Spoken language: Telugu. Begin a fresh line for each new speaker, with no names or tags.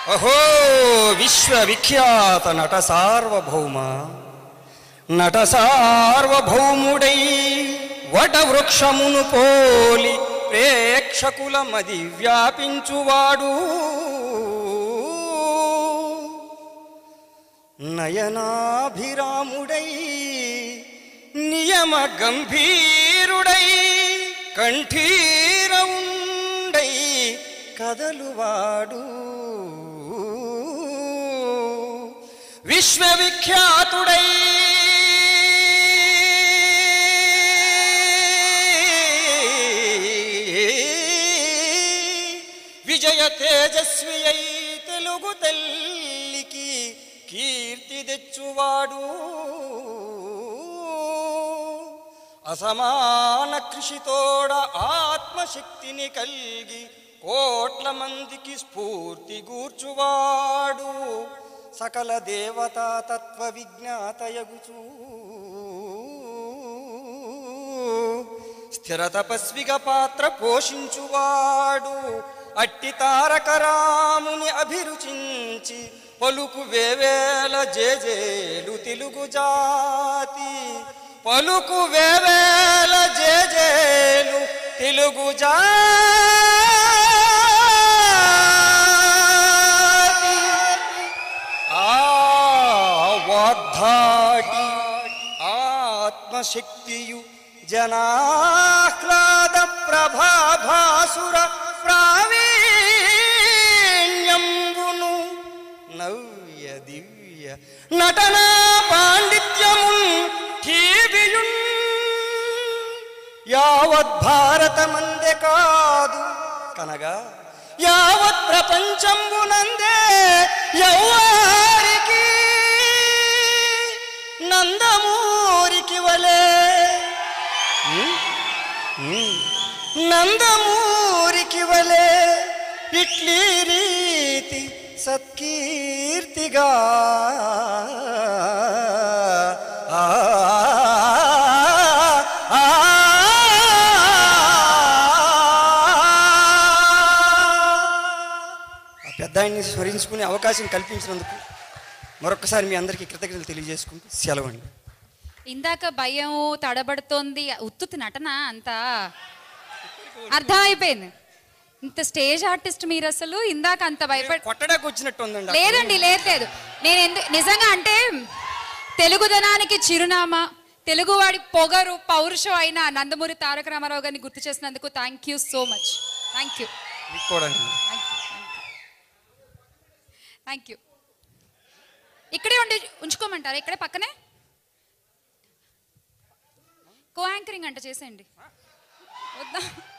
అహో విశ్వవిఖ్యాత నట సార్వభౌమ నట సార్వభౌముడై వట వృక్షమును పోలి ప్రేక్షకుల మది వ్యాపించువాడు నయనాభిరాముడై నియమ గంభీరుడై కంఠీరవుండై కదలువాడు విశ్వవిఖ్యాతుడై విజయ తేజస్వి అయి తెలుగు తల్లికి కీర్తి తెచ్చువాడు అసమాన కృషితోడ ఆత్మశక్తిని కలిగి కోట్ల మందికి స్ఫూర్తి గూర్చువాడు సకల దేవతా తత్వ విజ్ఞాతయగుచూ స్థిర తపస్విగా పాత్ర పోషించువాడు అట్టి తారక రాముని అభిరుచించి పలుకు వేవేల జేజేలు తెలుగు జాతి పలుకు వేవేల జేజేలు తెలుగు జాతి ఆ వాగ్ధాటి ఆత్మశక్తియు జనాహ్లాద ప్రభాభాసుర ప్రావీణ్యంబును నవ్య దివ్య నటనా పాండిత్యమున్ ఠీవియున్ యావత్ భారతమందే కాదు కనగా యావత్ ప్రపంచంబునందే యౌవారికి నందమూరికి వలే ఉమ్, ఉమ్, నందమూరికి వలే ఇట్లీ రీతి సత్కీర్తిగా ఆ, ఆ, ఆ పెద్ద ఆయన్ని స్మరించుకునే అవకాశం కల్పించినందుకు మరొకసారి మీ అందరికీ కృతజ్ఞతలు తెలియజేసుకుంటూ సెలవండి
ఇందాక భయం తడబడుతోంది ఉత్తుతి నటన అంతా అర్థమైపోయింది ఇంత స్టేజ్ ఆర్టిస్ట్ మీరు అసలు ఇందాక అంత భయపడి
కొట్టడానికి వచ్చినట్టు ఉందండి
లేదండి లేదు లేదు నేను ఎందుకు నిజంగా అంటే తెలుగుదనానికి చిరునామా తెలుగువాడి పొగరు పౌరుషం అయిన నందమూరి తారక రామారావు గారిని గుర్తు చేసినందుకు thank you so much thank you
మీకు కూడా అండి.
థ్యాంక్ యూ ఇక్కడే ఉండి ఉంచుకోమంటారా ఇక్కడే పక్కనే కో యాంకరింగ్ అంట చేసేయండి వద్దా